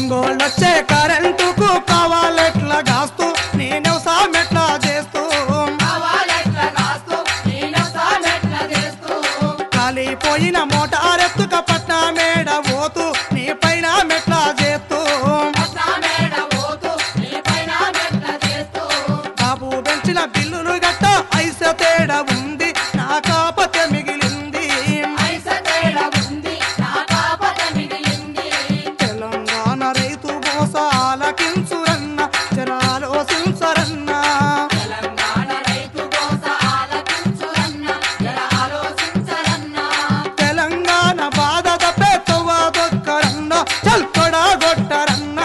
ఒంగోళ్ళొచ్చే కరెంటుకు కావాలెట్లా గాస్తూ నేను సామెట్లా చేస్తూ కాలిపోయిన మోటారెత్తుక పట్న మేడ పోతూ నీ పైన మెట్లా చేస్తూ బాబు పెంచిన బిల్లులు గట్ట ఐస తేడా ఉంది నా కాపతే మిగిలింది తెలంగాణ రైతు మోస ఆలకించురన్న జనాలోసించరన్న తెలంగాణ బాధ తప్పే తొవ్వదొక్కరన్న చల్కొడా గొట్టరన్న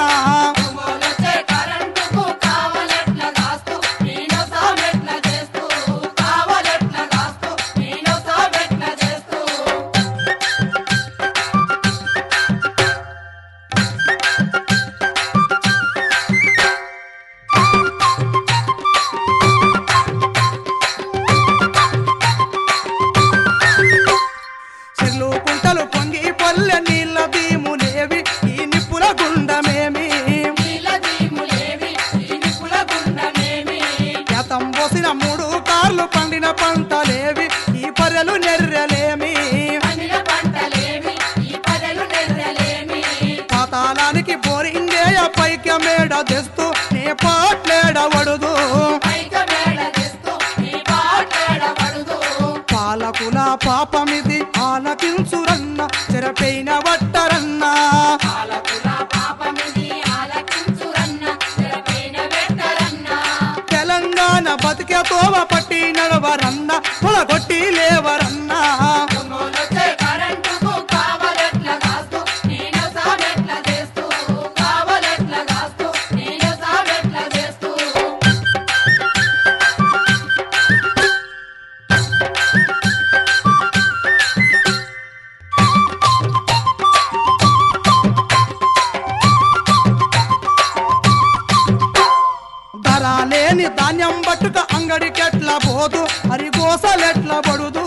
చెల్లు కుంటలు పొంగి పొల్లె నీళ్ళ భీములేవి ఈ నిప్పుల గుండమేమి గతం పోసిన మూడు కార్లు పండిన పంటలేవి ఈ పర్రెలు నెర్రెలేమి పాతాళానికి బోరింగేయ పైక మేడ తెస్తూ నే పాట్లేడ వడుదు పాలకుల పాపమిది ఆలకించురన్న చెరపైన వట్టరన్నా తెలంగాణ బతికే తోవ పట్టి నడవరన్న పొలగొట్టి లేవరన్నా ధర లేని ధాన్యం పట్టుక అంగడికెట్ల పోదు హరి గోసలెట్ల పడుదు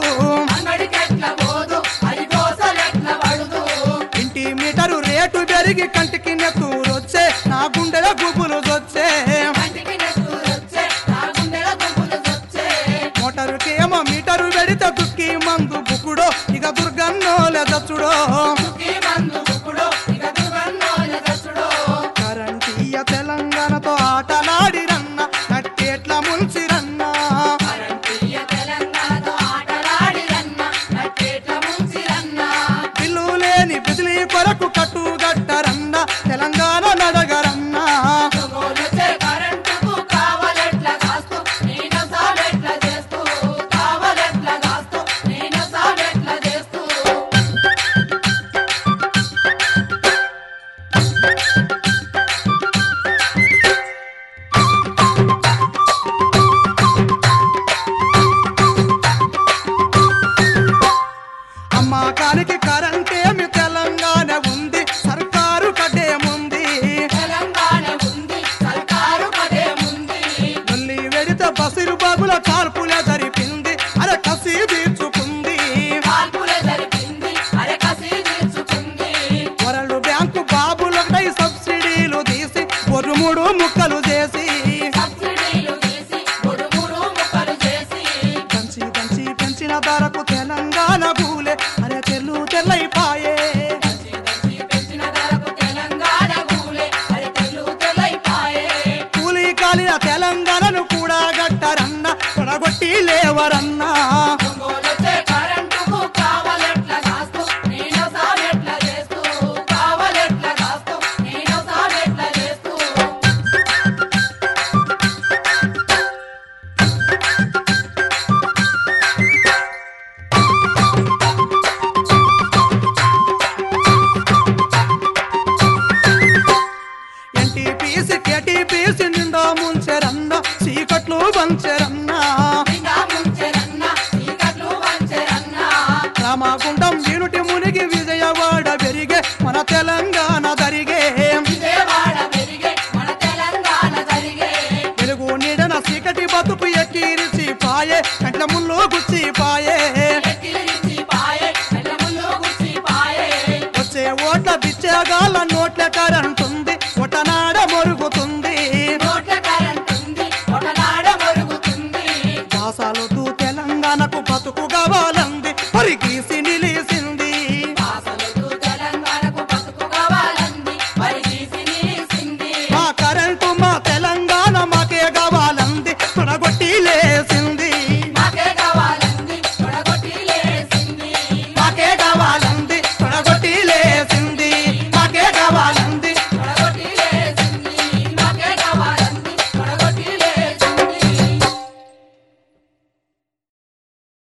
ఇంటి మీటరు రేటు పెరిగి కంటికి నెత్తూరొచ్చే నా గుండెల గుబులు వచ్చే మోటారుకేమో మీటరు పెడితే దుక్కి మందు బుక్కుడో ఇక దుర్గన్నోలెదచ్చుడో